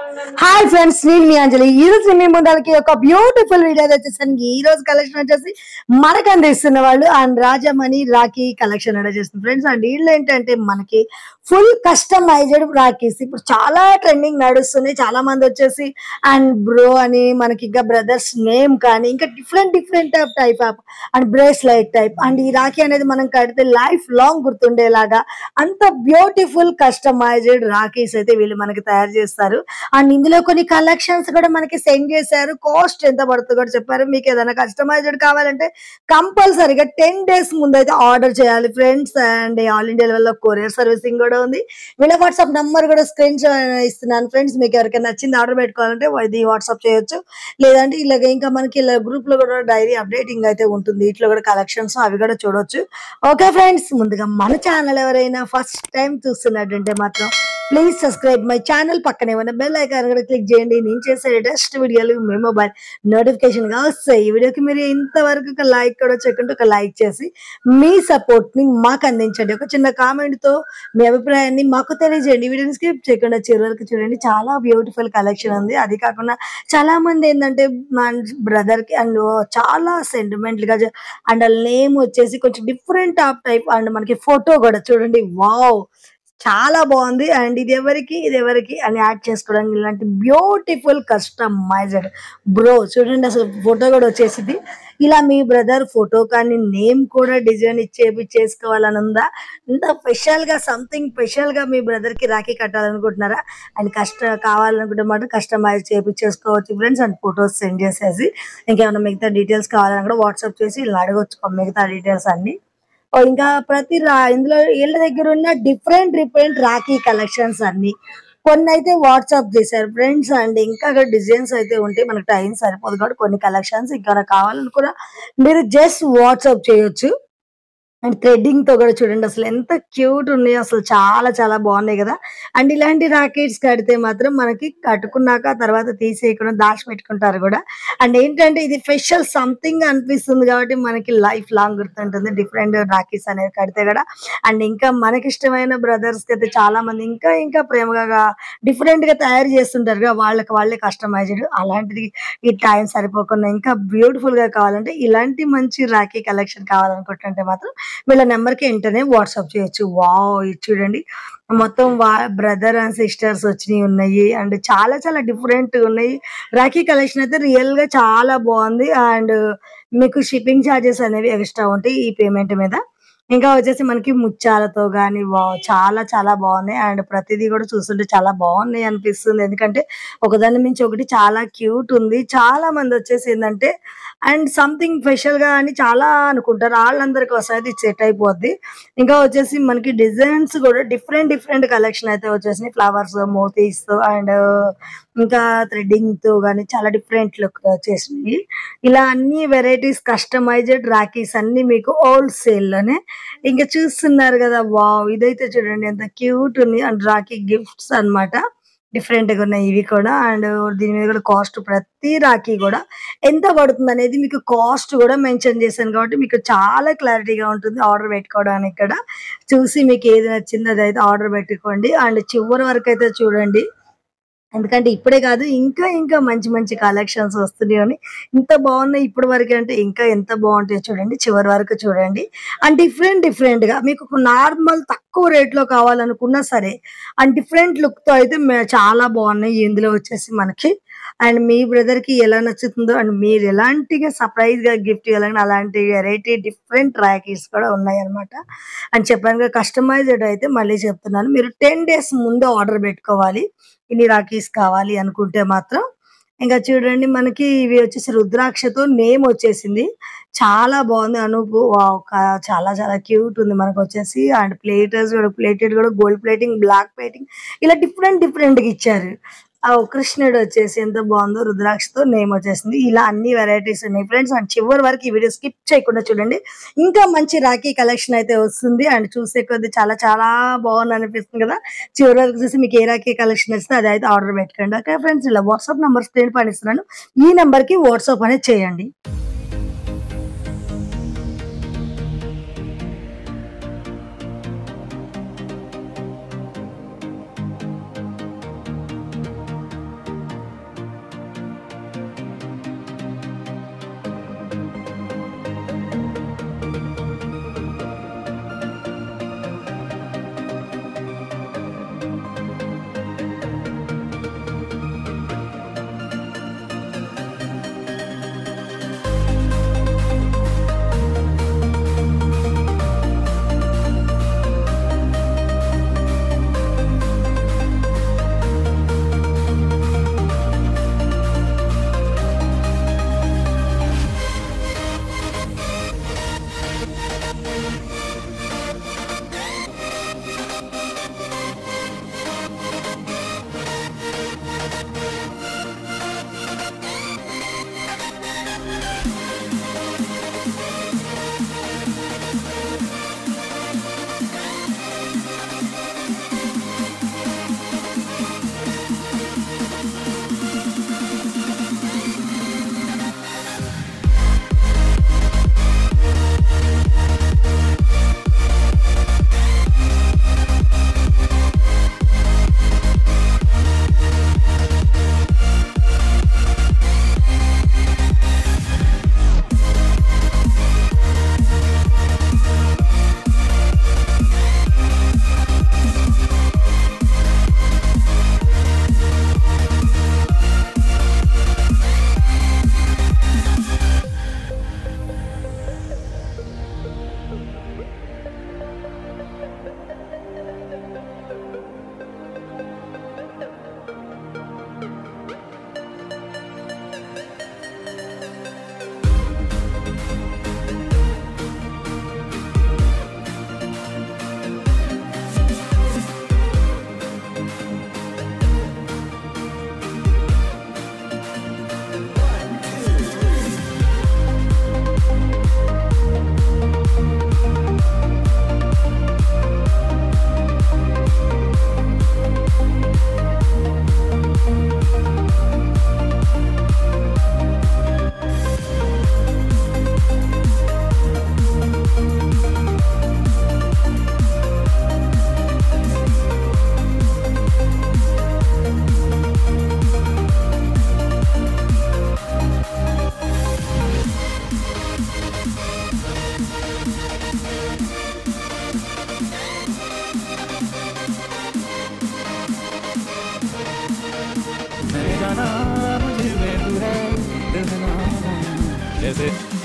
hi friends నేను మీ అంజలి ఈ రోజు మీ ముందలకి ఒక బ్యూటిఫుల్ వీడియో వచ్చేసాను ఈ రోజు కలెక్షన్ వచ్చేసి మనకు అందిస్తున్న వాళ్ళు అండ్ రాజమణి రాఖీ కలెక్షన్ అనేది చేస్తుంది ఫ్రెండ్స్ అండ్ వీళ్ళు ఏంటంటే మనకి ఫుల్ కస్టమైజ్డ్ రాఖీస్ ఇప్పుడు చాలా ట్రెండింగ్ నడుస్తుంది చాలా మంది వచ్చేసి అండ్ బ్రో అని మనకి ఇంకా బ్రదర్స్ నేమ్ కానీ ఇంకా different different type type of and bracelet type and ఈ రాఖీ అనేది మనం కడితే లైఫ్ లాంగ్ గుర్తుండేలాగా అంత బ్యూటిఫుల్ కస్టమైజ్డ్ రాఖీస్ అయితే వీళ్ళు మనకి తయారు చేస్తారు అండ్ ఇందులో కొన్ని కలెక్షన్స్ కూడా మనకి సెండ్ చేశారు కాస్ట్ ఎంత పడుతుందో కూడా చెప్పారు మీకు ఏదైనా కస్టమైజ్డ్ కావాలంటే కంపల్సరీగా టెన్ డేస్ ముందు అయితే ఆర్డర్ చేయాలి ఫ్రెండ్స్ అండ్ ఆల్ ఇండియా లెవెల్లో కొరియర్ సర్వీసింగ్ కూడా ఉంది వీళ్ళ వాట్సాప్ నంబర్ కూడా స్క్రీన్ ఇస్తున్నాను ఫ్రెండ్స్ మీకు ఎవరికైనా నచ్చింది ఆర్డర్ పెట్టుకోవాలంటే ఇది వాట్సాప్ చేయొచ్చు లేదంటే ఇలాగ ఇంకా మనకి ఇలా గ్రూప్ లో కూడా డైరీ అప్డేటింగ్ అయితే ఉంటుంది ఇట్లా కూడా కలెక్షన్స్ అవి కూడా చూడొచ్చు ఓకే ఫ్రెండ్స్ ముందుగా మన ఛానల్ ఎవరైనా ఫస్ట్ టైం చూస్తున్నట్టంటే మాత్రం ప్లీజ్ సబ్స్క్రైబ్ మై ఛానల్ పక్కనే ఉన్న బెల్ ఐకాన్ కూడా క్లిక్ చేయండి నేను చేసే లేటెస్ట్ వీడియోలు మీ మొబైల్ నోటిఫికేషన్ గా వస్తాయి ఈ వీడియోకి మీరు ఇంతవరకు ఒక లైక్ కూడా చెక్కుంటే ఒక లైక్ చేసి మీ సపోర్ట్ ని మాకు అందించండి ఒక చిన్న కామెంట్ తో మీ అభిప్రాయాన్ని మాకు తెలియజేయండి ఈ వీడియోని స్కిప్ చేయకుండా చివరి వరకు చూడండి చాలా బ్యూటిఫుల్ కలెక్షన్ ఉంది అది కాకుండా చాలా మంది ఏంటంటే మన బ్రదర్ కి అండ్ చాలా సెంటిమెంట్ గా చే- అండ్ నేమ్ వచ్చేసి కొంచెం డిఫరెంట్ ఆఫ్ టైప్ అండ్ మనకి ఫోటో కూడా చూడండి వావ్ చాలా బాగుంది అండ్ ఇది ఎవరికి ఇది ఎవరికి అని యాడ్ చేసుకోవడానికి ఇలాంటి బ్యూటిఫుల్ కస్టమైజ్డ్ బ్రో చూడండి అసలు ఫోటో కూడా వచ్చేసింది ఇలా మీ బ్రదర్ ఫోటో కానీ నేమ్ కూడా డిజైన్ ఇచ్చేపి చేసుకోవాలని ఉందా ఇంత స్పెషల్ గా సంథింగ్ స్పెషల్ గా మీ బ్రదర్ కి రాఖీ కట్టాలనుకుంటున్నారా అండ్ కష్ట కావాలనుకుంటే మాత్రం కస్టమైజ్ చేపించేసుకోవచ్చు ఫ్రెండ్స్ అండ్ ఫొటోస్ సెండ్ చేసేసి ఇంకేమైనా మిగతా డీటెయిల్స్ కావాలని కూడా వాట్సాప్ చేసి ఇలా అడగొచ్చు మిగతా డీటెయిల్స్ అన్ని ఓ ఇంకా ప్రతి రా ఇందులో వీళ్ళ దగ్గర ఉన్న డిఫరెంట్ డిఫరెంట్ రాఖీ కలెక్షన్స్ అన్ని కొన్ని అయితే వాట్సాప్ చేశారు ఫ్రెండ్స్ అండ్ ఇంకా డిజైన్స్ అయితే ఉంటాయి మనకు టైం సరిపోదు కాబట్టి కొన్ని కలెక్షన్స్ ఇంకా కావాలనుకున్నా మీరు జస్ట్ వాట్సాప్ చేయొచ్చు అండ్ థ్రెడ్డింగ్ తో కూడా చూడండి అసలు ఎంత క్యూట్ ఉన్నాయి అసలు చాలా చాలా బాగున్నాయి కదా అండ్ ఇలాంటి రాకెట్స్ కడితే మాత్రం మనకి కట్టుకున్నాక తర్వాత తీసేయకుండా దాచి పెట్టుకుంటారు కూడా అండ్ ఏంటంటే ఇది స్పెషల్ సంథింగ్ అనిపిస్తుంది కాబట్టి మనకి లైఫ్ లాంగ్ గుర్తుంటుంది డిఫరెంట్ రాఖీస్ అనేవి కడితే కూడా అండ్ ఇంకా మనకి ఇష్టమైన బ్రదర్స్ కి అయితే చాలా మంది ఇంకా ఇంకా ప్రేమగా డిఫరెంట్ గా తయారు చేస్తుంటారు కదా వాళ్ళకి వాళ్ళే కస్టమైజ్డ్ అలాంటిది ఈ టైం సరిపోకుండా ఇంకా బ్యూటిఫుల్ గా కావాలంటే ఇలాంటి మంచి రాఖీ కలెక్షన్ కావాలనుకుంటుంటే మాత్రం వీళ్ళ నెంబర్ కి వెంటనే వాట్సాప్ చేయొచ్చు వావ్ ఇది చూడండి మొత్తం వా బ్రదర్ అండ్ సిస్టర్స్ వచ్చినాయి ఉన్నాయి అండ్ చాలా చాలా డిఫరెంట్ ఉన్నాయి రాఖీ కలెక్షన్ అయితే రియల్ గా చాలా బాగుంది అండ్ మీకు షిప్పింగ్ ఛార్జెస్ అనేవి ఎక్స్ట్రా ఉంటాయి ఈ పేమెంట్ మీద ఇంకా వచ్చేసి మనకి ముత్యాలతో గానీ వావ్ చాలా చాలా బాగున్నాయి అండ్ ప్రతిదీ కూడా చూస్తుంటే చాలా బాగున్నాయి అనిపిస్తుంది ఎందుకంటే ఒకదాని మించి ఒకటి చాలా క్యూట్ ఉంది చాలా మంది వచ్చేసి ఏంటంటే అండ్ సంథింగ్ స్పెషల్ గా అని చాలా అనుకుంటారు వాళ్ళందరికి వస్తుంది సెట్ అయిపోద్ది ఇంకా వచ్చేసి మనకి డిజైన్స్ కూడా డిఫరెంట్ డిఫరెంట్ కలెక్షన్ అయితే వచ్చేసినాయి ఫ్లవర్స్ మోతీస్ అండ్ ఇంకా థ్రెడ్డింగ్ తో గానీ చాలా డిఫరెంట్ లుక్ వచ్చేసినాయి ఇలా అన్ని వెరైటీస్ కస్టమైజ్డ్ రాఖీస్ అన్ని మీకు హోల్సేల్ లోనే ఇంకా చూస్తున్నారు కదా వావ్ ఇదైతే చూడండి ఎంత క్యూట్ ఉంది అండ్ రాఖీ గిఫ్ట్స్ అన్నమాట డిఫరెంట్ గా ఉన్నాయి ఇవి కూడా అండ్ దీని మీద కూడా కాస్ట్ ప్రతి రాఖీ కూడా ఎంత పడుతుంది అనేది మీకు కాస్ట్ కూడా మెన్షన్ చేశాను కాబట్టి మీకు చాలా క్లారిటీగా ఉంటుంది ఆర్డర్ పెట్టుకోవడానికి ఇక్కడ చూసి మీకు ఏది నచ్చిందో అది అయితే ఆర్డర్ పెట్టుకోండి అండ్ చివరి వరకు అయితే చూడండి ఎందుకంటే ఇప్పుడే కాదు ఇంకా ఇంకా మంచి మంచి కలెక్షన్స్ వస్తున్నాయి అని ఇంత బాగున్నాయి ఇప్పటి వరకు అంటే ఇంకా ఎంత బాగుంటాయో చూడండి చివరి వరకు చూడండి అండ్ డిఫరెంట్ డిఫరెంట్ గా మీకు నార్మల్ తక్కువ రేట్ లో కావాలనుకున్నా సరే అండ్ డిఫరెంట్ లుక్ తో అయితే మే- చాలా బాగున్నాయి ఇందులో వచ్చేసి మనకి అండ్ మీ బ్రదర్ కి ఎలా నచ్చుతుందో అండ్ మీరు ఎలాంటిగా సర్ప్రైజ్ గా గిఫ్ట్ ఇవ్వాలని అలాంటి వెరైటీ డిఫరెంట్ రాకీస్ కూడా ఉన్నాయి అనమాట అని చెప్పాను కస్టమైజ్డ్ అయితే మళ్ళీ చెప్తున్నాను మీరు టెన్ డేస్ ముందు ఆర్డర్ పెట్టుకోవాలి ఇన్ని రాకీస్ కావాలి అనుకుంటే మాత్రం ఇంకా చూడండి మనకి ఇవి వచ్చేసి రుద్రాక్షతో నేమ్ వచ్చేసింది చాలా బాగుంది అనుకు వావ్, కా- చాలా చాలా క్యూట్ ఉంది మనకు వచ్చేసి అండ్ ప్లేటర్స్ కూడా ప్లేటెడ్ కూడా గోల్డ్ ప్లేటింగ్ బ్లాక్ ప్లేటింగ్ ఇలా డిఫరెంట్ డిఫరెంట్ గా ఇచ్చారు ఆ కృష్ణుడు వచ్చేసి ఎంత బాగుందో రుద్రాక్షతో నేమ్ వచ్చేసింది ఇలా అన్ని వెరైటీస్ ఉన్నాయి ఫ్రెండ్స్ అండ్ చివరి వరకు ఈ వీడియో స్కిప్ చేయకుండా చూడండి ఇంకా మంచి రాఖీ కలెక్షన్ అయితే వస్తుంది అండ్ చూసే కొద్ది చాలా చాలా బాగుంది అనిపిస్తుంది కదా చివరి వరకు చూసి మీకు ఏ రాఖీ కలెక్షన్ వస్తే అది అయితే ఆర్డర్ పెట్టుకోండి ఓకే ఫ్రెండ్స్ ఇలా వాట్సాప్ నెంబర్ స్క్రీన్ పైన ఇస్తున్నాను ఈ నెంబర్ కి వాట్సాప్ అనేది చేయండి जाना मुझे में तू है दिल में ना जैसे